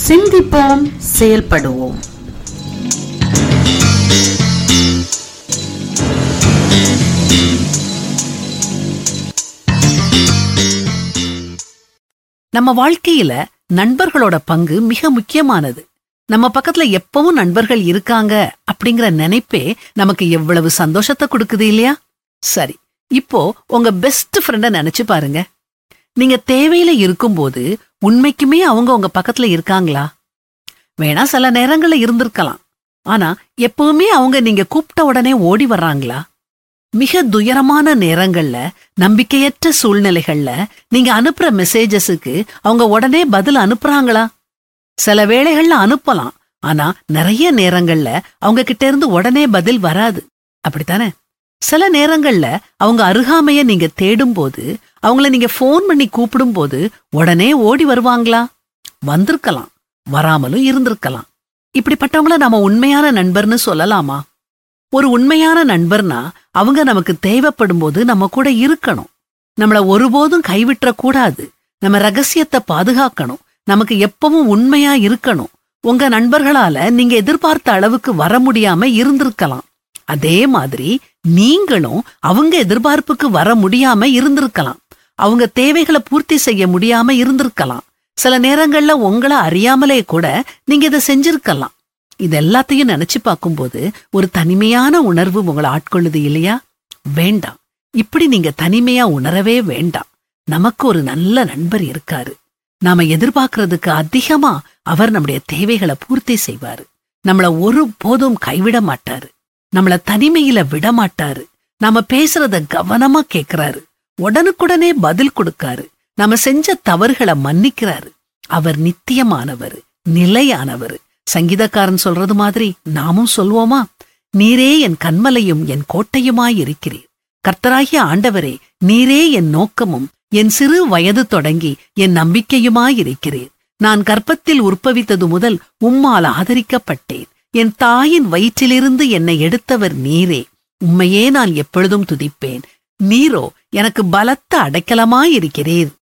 சிந்திப்போம் செயல்படுவோம் நம்ம வாழ்க்கையில நண்பர்களோட பங்கு மிக முக்கியமானது நம்ம பக்கத்துல எப்பவும் நண்பர்கள் இருக்காங்க அப்படிங்கிற நினைப்பே நமக்கு எவ்வளவு சந்தோஷத்தை கொடுக்குது இல்லையா சரி இப்போ உங்க பெஸ்ட் ஃப்ரெண்ட நினைச்சு பாருங்க நீங்க தேவையில இருக்கும்போது உண்மைக்குமே அவங்க உங்க பக்கத்துல இருக்காங்களா வேணா சில நேரங்கள்ல இருந்திருக்கலாம் ஆனா எப்பவுமே அவங்க நீங்க கூப்பிட்ட உடனே ஓடி வர்றாங்களா மிக துயரமான நேரங்கள்ல நம்பிக்கையற்ற சூழ்நிலைகள்ல நீங்க அனுப்புற மெசேஜஸுக்கு அவங்க உடனே பதில் அனுப்புறாங்களா சில வேளைகள்ல அனுப்பலாம் ஆனா நிறைய நேரங்கள்ல அவங்க கிட்ட இருந்து உடனே பதில் வராது அப்படித்தானே சில நேரங்கள்ல அவங்க அருகாமைய நீங்க தேடும்போது அவங்கள நீங்க ஃபோன் பண்ணி கூப்பிடும்போது உடனே ஓடி வருவாங்களா வந்திருக்கலாம் வராமலும் இருந்திருக்கலாம் இப்படிப்பட்டவங்கள நாம உண்மையான நண்பர்னு சொல்லலாமா ஒரு உண்மையான நண்பர்னா அவங்க நமக்கு தேவைப்படும் போது நம்ம கூட இருக்கணும் நம்மள ஒருபோதும் கைவிட்டுற கூடாது நம்ம ரகசியத்தை பாதுகாக்கணும் நமக்கு எப்பவும் உண்மையா இருக்கணும் உங்க நண்பர்களால நீங்க எதிர்பார்த்த அளவுக்கு வர முடியாம இருந்திருக்கலாம் அதே மாதிரி நீங்களும் அவங்க எதிர்பார்ப்புக்கு வர முடியாம இருந்திருக்கலாம் அவங்க தேவைகளை பூர்த்தி செய்ய முடியாம இருந்திருக்கலாம் சில நேரங்கள்ல உங்களை அறியாமலே கூட நீங்க இதை செஞ்சிருக்கலாம் இது எல்லாத்தையும் நினைச்சு பார்க்கும்போது ஒரு தனிமையான உணர்வு உங்களை ஆட்கொள்ளுது இல்லையா வேண்டாம் இப்படி நீங்க தனிமையா உணரவே வேண்டாம் நமக்கு ஒரு நல்ல நண்பர் இருக்காரு நாம எதிர்பார்க்கறதுக்கு அதிகமா அவர் நம்முடைய தேவைகளை பூர்த்தி செய்வாரு நம்மள ஒரு போதும் கைவிட மாட்டாரு நம்மள தனிமையில விட மாட்டாரு நாம பேசுறத கவனமா கேக்குறாரு உடனுக்குடனே பதில் கொடுக்காரு நாம செஞ்ச தவறுகளை மன்னிக்கிறாரு அவர் நித்தியமானவர் நிலையானவர் சங்கீதக்காரன் சொல்றது மாதிரி நாமும் சொல்வோமா நீரே என் கண்மலையும் என் கோட்டையுமாய் இருக்கிறீர் கர்த்தராகிய ஆண்டவரே நீரே என் நோக்கமும் என் சிறு வயது தொடங்கி என் நம்பிக்கையுமாயிருக்கிறீர் நான் கர்ப்பத்தில் உற்பவித்தது முதல் உம்மால் ஆதரிக்கப்பட்டேன் என் தாயின் வயிற்றிலிருந்து என்னை எடுத்தவர் நீரே உம்மையே நான் எப்பொழுதும் துதிப்பேன் நீரோ எனக்கு பலத்த அடைக்கலமாயிருக்கிறீர்